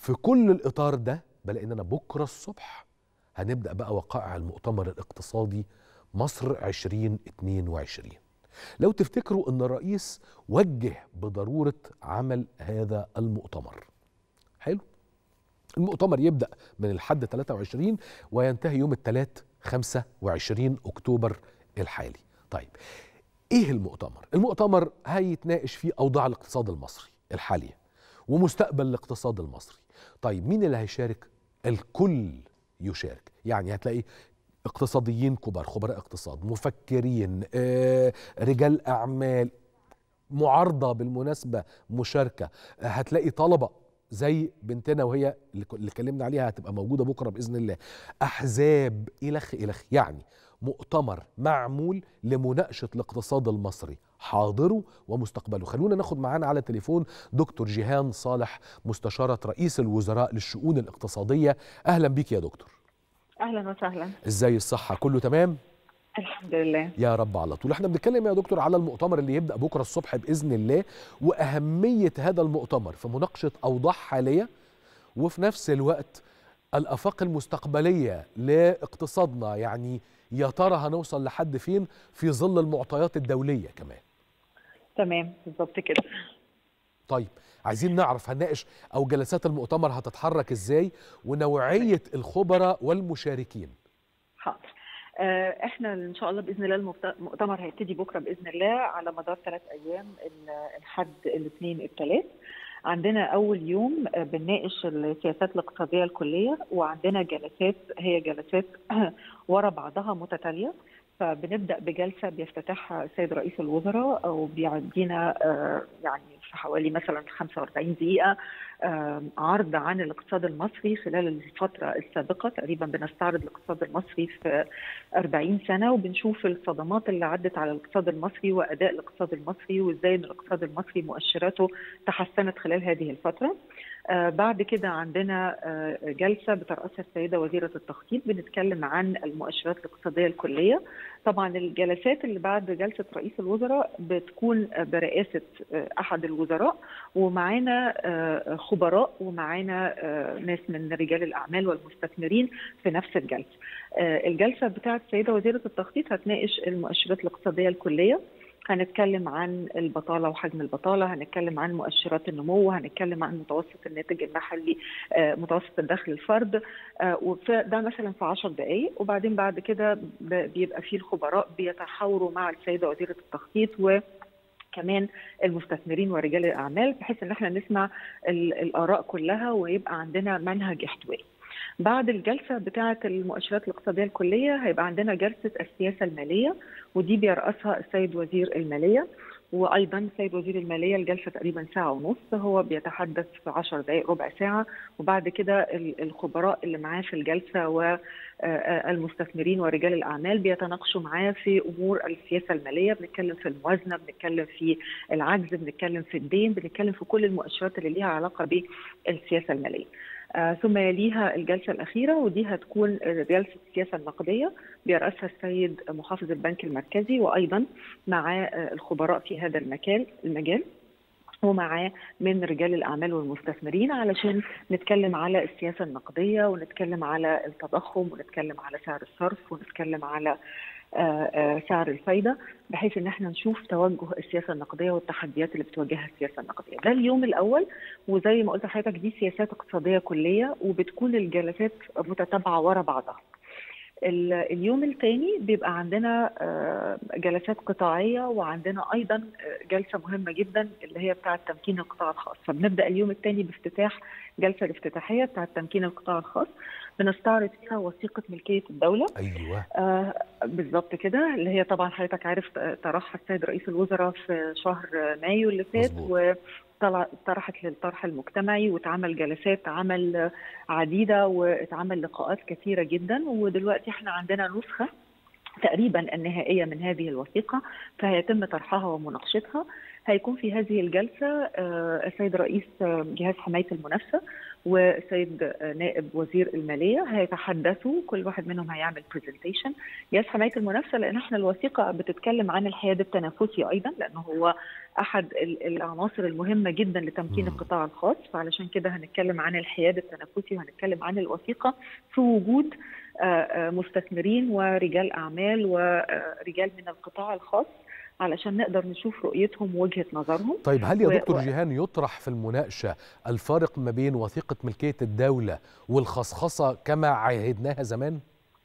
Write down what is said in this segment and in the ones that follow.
في كل الاطار ده بلاقي اننا بكره الصبح هنبدا بقى وقائع المؤتمر الاقتصادي مصر 2022 لو تفتكروا ان الرئيس وجه بضروره عمل هذا المؤتمر حلو المؤتمر يبدا من الحد 23 وينتهي يوم الثلاث 25 اكتوبر الحالي طيب ايه المؤتمر المؤتمر هيتناقش فيه اوضاع الاقتصاد المصري الحاليه ومستقبل الاقتصاد المصري طيب مين اللي هيشارك الكل يشارك يعني هتلاقي اقتصاديين كبار خبراء اقتصاد مفكرين آه، رجال اعمال معارضه بالمناسبه مشاركه آه، هتلاقي طلبه زي بنتنا وهي اللي ك- اللي اتكلمنا عليها هتبقى موجوده بكره باذن الله احزاب الخ الخ يعني مؤتمر معمول لمناقشه الاقتصاد المصري حاضره ومستقبله خلونا ناخد معانا على التليفون دكتور جيهان صالح مستشاره رئيس الوزراء للشؤون الاقتصاديه اهلا بيك يا دكتور اهلا وسهلا ازاي الصحه كله تمام الحمد لله يا رب على طول احنا بنتكلم يا دكتور على المؤتمر اللي يبدا بكره الصبح باذن الله واهميه هذا المؤتمر في مناقشه اوضاع حاليه وفي نفس الوقت الافاق المستقبليه لاقتصادنا يعني يا ترى هنوصل لحد فين في ظل المعطيات الدوليه كمان تمام بالظبط كده طيب عايزين نعرف هنناقش او جلسات المؤتمر هتتحرك ازاي ونوعيه الخبراء والمشاركين حاضر آه، احنا ان شاء الله باذن الله المبت- المؤتمر هيبتدي بكره باذن الله على مدار ثلاث ايام ال- الحد الاثنين الثلاث عندنا اول يوم آه، بنناقش السياسات الاقتصاديه الكليه وعندنا جلسات هي جلسات ورا بعضها متتاليه فبنبدا بجلسه بيفتتحها السيد رئيس الوزراء وبيعدينا آه، يعني في حوالي مثلا 45 دقيقه آه، عرض عن الاقتصاد المصري خلال الفتره السابقه تقريبا بنستعرض الاقتصاد المصري في 40 سنه وبنشوف الصدمات اللي عدت على الاقتصاد المصري واداء الاقتصاد المصري وازاي ان الاقتصاد المصري مؤشراته تحسنت خلال هذه الفتره. آه بعد كده عندنا آه جلسه بترأسها السيده وزيره التخطيط بنتكلم عن المؤشرات الاقتصاديه الكليه. طبعا الجلسات اللي بعد جلسه رئيس الوزراء بتكون آه برئاسه آه احد الوزراء ومعانا آه خبراء ومعانا آه ناس من رجال الاعمال والمستثمرين في نفس الجلسه. آه الجلسه بتاعه السيده وزيره التخطيط هتناقش المؤشرات الاقتصاديه الكليه هنتكلم عن البطاله وحجم البطاله، هنتكلم عن مؤشرات النمو، هنتكلم عن متوسط الناتج المحلي آه متوسط الدخل الفرد آه وده مثلا في 10 دقائق وبعدين بعد كده بيبقى فيه الخبراء بيتحاوروا مع السيده وزيره التخطيط و كمان المستثمرين ورجال الاعمال بحيث ان احنا نسمع الاراء كلها ويبقى عندنا منهج احتوائي. بعد الجلسة بتاعة المؤشرات الاقتصادية الكلية هيبقى عندنا جلسة السياسة المالية ودي بيرأسها السيد وزير المالية وايضا السيد وزير الماليه الجلسه تقريبا ساعه ونص هو بيتحدث في 10 دقائق ربع ساعه وبعد كده الخبراء اللي معاه في الجلسه والمستثمرين ورجال الاعمال بيتناقشوا معاه في امور السياسه الماليه بنتكلم في الموازنه بنتكلم في العجز بنتكلم في الدين بنتكلم في كل المؤشرات اللي ليها علاقه بالسياسه الماليه آه ثم يليها الجلسة الأخيرة ودي هتكون جلسة السياسة النقدية بيرأسها السيد محافظ البنك المركزي وأيضا مع آه الخبراء في هذا المكان المجال ومعاه من رجال الاعمال والمستثمرين علشان نتكلم على السياسه النقديه ونتكلم على التضخم ونتكلم على سعر الصرف ونتكلم على سعر الفايده بحيث ان احنا نشوف توجه السياسه النقديه والتحديات اللي بتواجهها السياسه النقديه. ده اليوم الاول وزي ما قلت لحضرتك دي سياسات اقتصاديه كليه وبتكون الجلسات متتابعه ورا بعضها. اليوم الثاني بيبقى عندنا جلسات قطاعيه وعندنا ايضا جلسه مهمه جدا اللي هي بتاعه تمكين القطاع الخاص فبنبدا اليوم الثاني بافتتاح جلسه الافتتاحيه بتاعه تمكين القطاع الخاص بنستعرض فيها وثيقه ملكيه الدوله ايوه آه بالظبط كده اللي هي طبعا حضرتك عارف طرحها السيد رئيس الوزراء في شهر مايو اللي فات و طرحت للطرح المجتمعي واتعمل جلسات عمل عديده واتعمل لقاءات كثيره جدا ودلوقتي احنا عندنا نسخه تقريبا النهائيه من هذه الوثيقه فهيتم طرحها ومناقشتها هيكون في هذه الجلسه السيد رئيس جهاز حمايه المنافسه والسيد نائب وزير الماليه هيتحدثوا كل واحد منهم هيعمل برزنتيشن جهاز حمايه المنافسه لان احنا الوثيقه بتتكلم عن الحياد التنافسي ايضا لانه هو احد العناصر المهمه جدا لتمكين القطاع الخاص فعلشان كده هنتكلم عن الحياد التنافسي وهنتكلم عن الوثيقه في وجود مستثمرين ورجال اعمال ورجال من القطاع الخاص علشان نقدر نشوف رؤيتهم ووجهه نظرهم طيب هل يا دكتور و... جيهان يطرح في المناقشه الفارق ما بين وثيقه ملكيه الدوله والخصخصه كما عهدناها زمان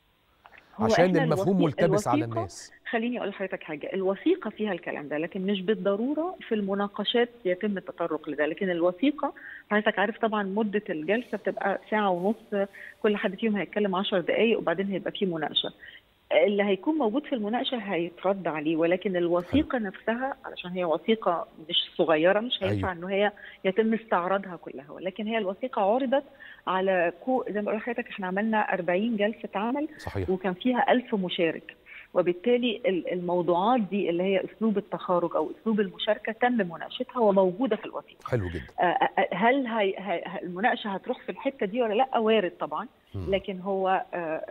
عشان المفهوم ملتبس على الناس خليني اقول لحضرتك حاجه الوثيقه فيها الكلام ده لكن مش بالضروره في المناقشات يتم التطرق لده لكن الوثيقه حضرتك عارف طبعا مده الجلسه بتبقى ساعه ونص كل حد فيهم هيتكلم 10 دقائق وبعدين هيبقى في مناقشه اللي هيكون موجود في المناقشه هيترد عليه ولكن الوثيقه حلو. نفسها علشان هي وثيقه مش صغيره مش هينفع أيوه. انه هي يتم استعراضها كلها ولكن هي الوثيقه عرضت على كو زي ما بقول لحضرتك احنا عملنا 40 جلسه عمل صحيح. وكان فيها 1000 مشارك وبالتالي الموضوعات دي اللي هي اسلوب التخارج او اسلوب المشاركه تم مناقشتها وموجوده في الوثيقه. حلو جدا. هل هي المناقشه هتروح في الحته دي ولا لا؟ وارد طبعا لكن هو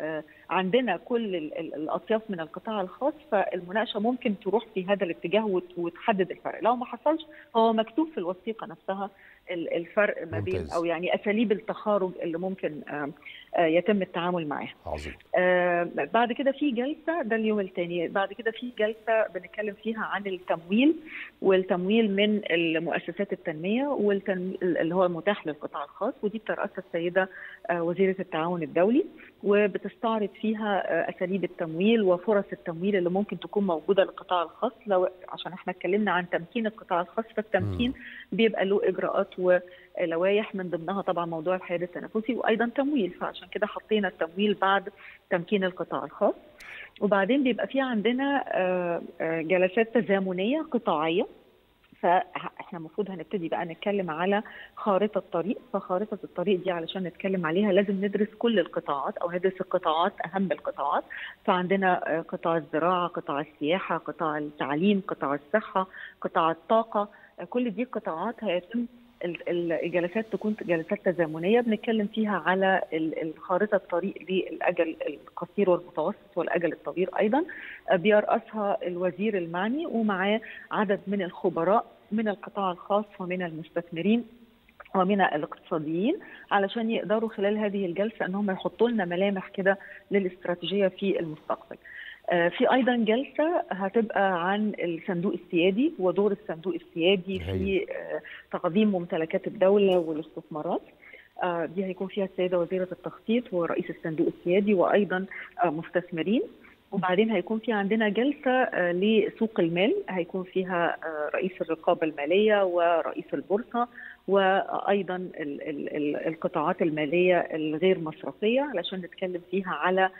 عندنا كل الاطياف من القطاع الخاص فالمناقشه ممكن تروح في هذا الاتجاه وتحدد الفرق، لو ما حصلش هو مكتوب في الوثيقه نفسها الفرق ما بين ممتاز. او يعني اساليب التخارج اللي ممكن يتم التعامل معاها. عظيم. بعد كده في جلسه ده اليوم الثاني، بعد كده في جلسه بنتكلم فيها عن التمويل والتمويل من المؤسسات التنميه والتنميل اللي هو متاح للقطاع الخاص ودي بترأسها السيده وزيره التعاون الدولي وبتستعرض فيها اساليب التمويل وفرص التمويل اللي ممكن تكون موجوده للقطاع الخاص لو عشان احنا اتكلمنا عن تمكين القطاع الخاص فالتمكين م. بيبقى له اجراءات ولوائح من ضمنها طبعا موضوع الحياد التنافسي وايضا تمويل فعشان كده حطينا التمويل بعد تمكين القطاع الخاص وبعدين بيبقى في عندنا جلسات تزامنيه قطاعيه فاحنا المفروض هنبتدي بقى نتكلم على خارطه طريق فخارطه الطريق دي علشان نتكلم عليها لازم ندرس كل القطاعات او ندرس القطاعات اهم القطاعات فعندنا قطاع الزراعه قطاع السياحه قطاع التعليم قطاع الصحه قطاع الطاقه كل دي قطاعات هيتم الجلسات تكون جلسات تزامنيه بنتكلم فيها على الخارطه الطريق للاجل القصير والمتوسط والاجل الطويل ايضا بيرأسها الوزير المعني ومعاه عدد من الخبراء من القطاع الخاص ومن المستثمرين ومن الاقتصاديين علشان يقدروا خلال هذه الجلسه انهم يحطوا لنا ملامح كده للاستراتيجيه في المستقبل. في ايضا جلسه هتبقى عن الصندوق السيادي ودور الصندوق السيادي في تقديم ممتلكات الدوله والاستثمارات دي هيكون فيها السيده وزيره التخطيط ورئيس الصندوق السيادي وايضا مستثمرين وبعدين هيكون في عندنا جلسه لسوق المال هيكون فيها رئيس الرقابه الماليه ورئيس البورصه وايضا ال ال ال القطاعات الماليه الغير مصرفيه علشان نتكلم فيها على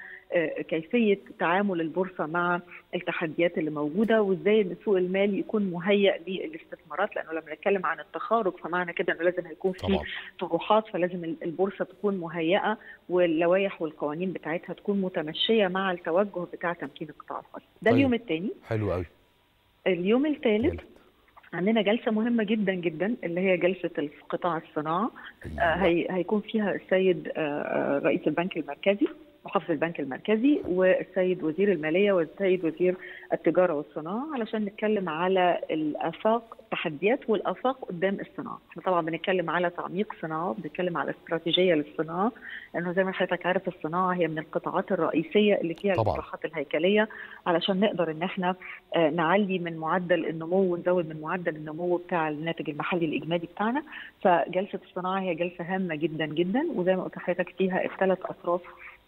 كيفيه تعامل البورصه مع التحديات اللي موجوده وازاي ان سوق المال يكون مهيئ للاستثمارات لانه لما نتكلم عن التخارج فمعنى كده انه لازم هيكون في طروحات فلازم البورصه تكون مهيئه واللوائح والقوانين بتاعتها تكون متمشيه مع التوجه بتاع تمكين القطاع الخاص ده طيب. اليوم الثاني حلو قوي اليوم الثالث عندنا جلسة مهمة جدا جدا اللي هي جلسة قطاع الصناعة أيوة. آه هي هيكون فيها السيد آه رئيس البنك المركزي محافظ البنك المركزي والسيد وزير المالية والسيد وزير التجارة والصناعة علشان نتكلم على الآفاق التحديات والآفاق قدام الصناعة احنا طبعا بنتكلم على تعميق صناعة بنتكلم على استراتيجية للصناعة لأنه زي ما حضرتك عارف الصناعة هي من القطاعات الرئيسية اللي فيها الإصلاحات الهيكلية علشان نقدر إن احنا آه نعلي من معدل النمو ونزود من معدل النمو بتاع الناتج المحلي الإجمالي بتاعنا فجلسة الصناعة هي جلسة هامة جدا جدا وزي ما قلت لحضرتك فيها الثلاث أطراف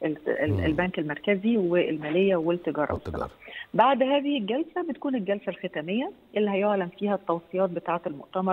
البنك المركزي والماليه والتجاره والتجاره بعد هذه الجلسه بتكون الجلسه الختاميه اللي هيعلن فيها التوصيات بتاعه المؤتمر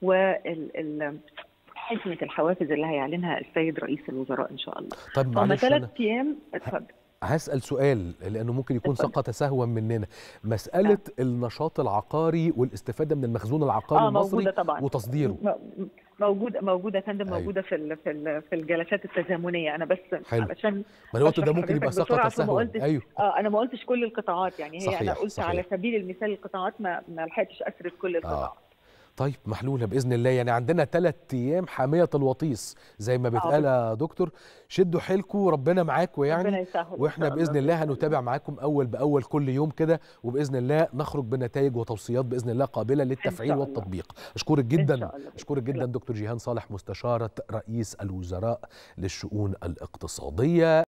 وال حزمه الحوافز اللي هيعلنها السيد رئيس الوزراء ان شاء الله طب معلش ثلاث ايام اتفضل هسال سؤال لانه ممكن يكون اتفضل. سقط سهوا مننا مساله النشاط العقاري والاستفاده من المخزون العقاري اه المصري موجوده طبعا وتصديره م- موجوده موجوده يا فندم أيوة. موجوده في ال- في ال- في الجلسات التزامنيه انا بس حلو. علشان ما انا قلت ده أشرح ممكن يبقى لحضرتك بسرعة سقط فما سهوا قلتش- ايوه اه انا ما قلتش كل القطاعات يعني هي صحيح، انا قلت صحيح. على سبيل المثال القطاعات ما ما لحقتش اسرد كل القطاعات طيب محلوله باذن الله يعني عندنا ثلاث ايام حاميه الوطيس زي ما بيتقال يا دكتور شدوا حيلكم ربنا معاكم يعني ربنا يسهل إن واحنا شاء باذن الله هنتابع معاكم اول باول كل يوم كده وباذن الله نخرج بنتائج وتوصيات باذن الله قابله للتفعيل الله. والتطبيق اشكرك إن جدا شاء الله. اشكرك جدا دكتور جيهان صالح مستشاره رئيس الوزراء للشؤون الاقتصاديه